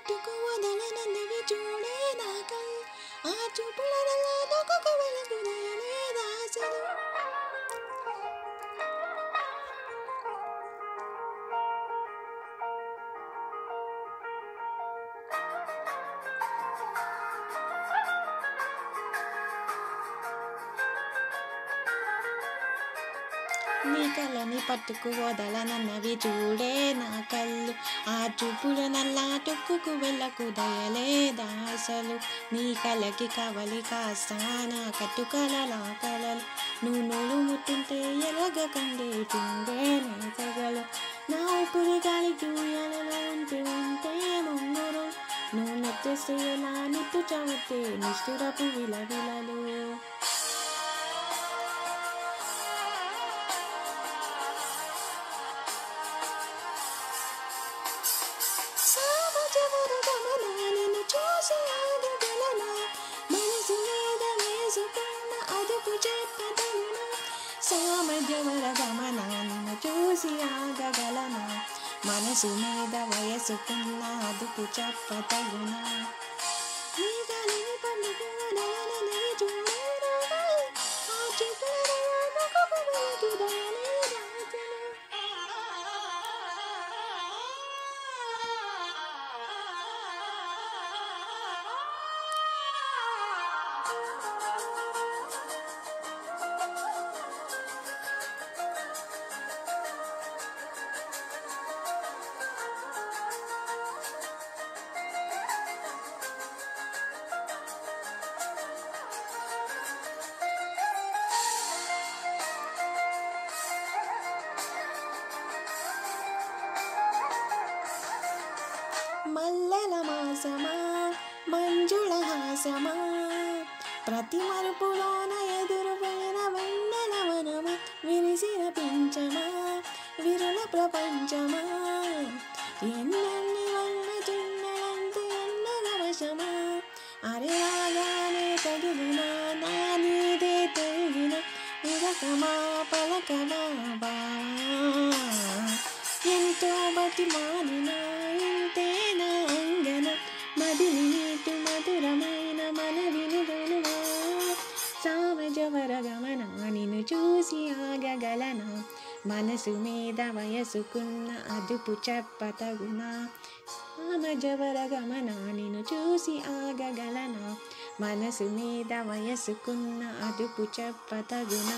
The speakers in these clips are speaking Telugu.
పట్టుకు వదలనన్నవి చూడే నా కళ్ళు ఆ చూపులలో లోకొక వెలుగు దయలేదా అసలు నీ కళ్ళని పట్టుకు వదలనన్నవి చూడే నా కళ్ళు ఆ చూపులు నల్లా తొక్కుకు వెళ్ళకు దయలేదా అసలు నీ కళ్ళకి కవలి కాస్తా నా కట్టుకలలా కలలు నువ్వు నూలు ముట్టుంటే ఎలగ కండే పిండే నేతగలు నా ఊపిరి గాలికి ఉయ్యాలలో ఉంటే ఉంటే ముంగురు నువ్వు నెత్తేస్తే ఎలా నిట్టు చవితే నిష్ఠురపు విలవిలలు సామజవర గమన నిన్ను చూసి ఆగగలనా మనసు మీద వేసుకున్న అదుపు చెప్పదగునా సామజవర గమన నిన్ను చూసి ఆగగలనా మనసు మీద వయసుకున్న అదుపు చెప్పతగునా నీ గాలిని పండుగ నయనని చూడరా ఆ చూపులలో ఒక వెలుగు దయలేదా మల్లెల మాసమా మంజుళ హాసమా ప్రతి మరుపులోన ఎదురుపోయిన వెన్నెల వనమా విరిసిన పించమా విరుల ప్రపంచమా ఎన్నెన్ని వల్ల చిన్నలంత ఎన్నెల వశమా అరే రాగానే తగిలిన నా నీదే తగిన ఉరకమా పలకమా బా ఎంతో బతిమాలిన ఇంతేనా అంగన మదిని నీటు మధురమైన మనవిని వెలువా సామజవర గమన నిన్ను చూసి ఆగగలనా మనసు మీద వయసుకున్న అదుపు చెప్పతగునా సామజవర గమన నిన్ను చూసి ఆగగలనా మనసు మీద వయసుకున్న అదుపు చెప్పతగునా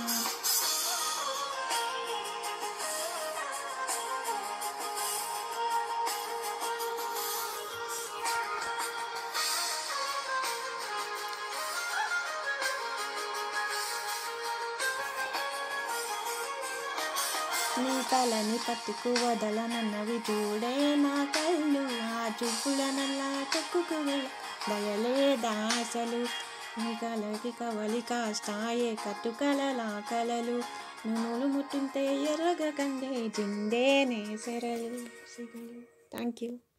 నీ కలని పట్టుకు వదలనన్నవి చూడే నా కళ్ళు ఆ చూపుల నల్లా తొక్కుకు వెళ్ళ దయలేదా అసలు నీ కలకి కవలి కాస్తాయే కట్టుకలలా కలలు నువ్వులు ముట్టుంటే ఎర్రగ కండే జిందేనే సెరలు థ్యాంక్ యూ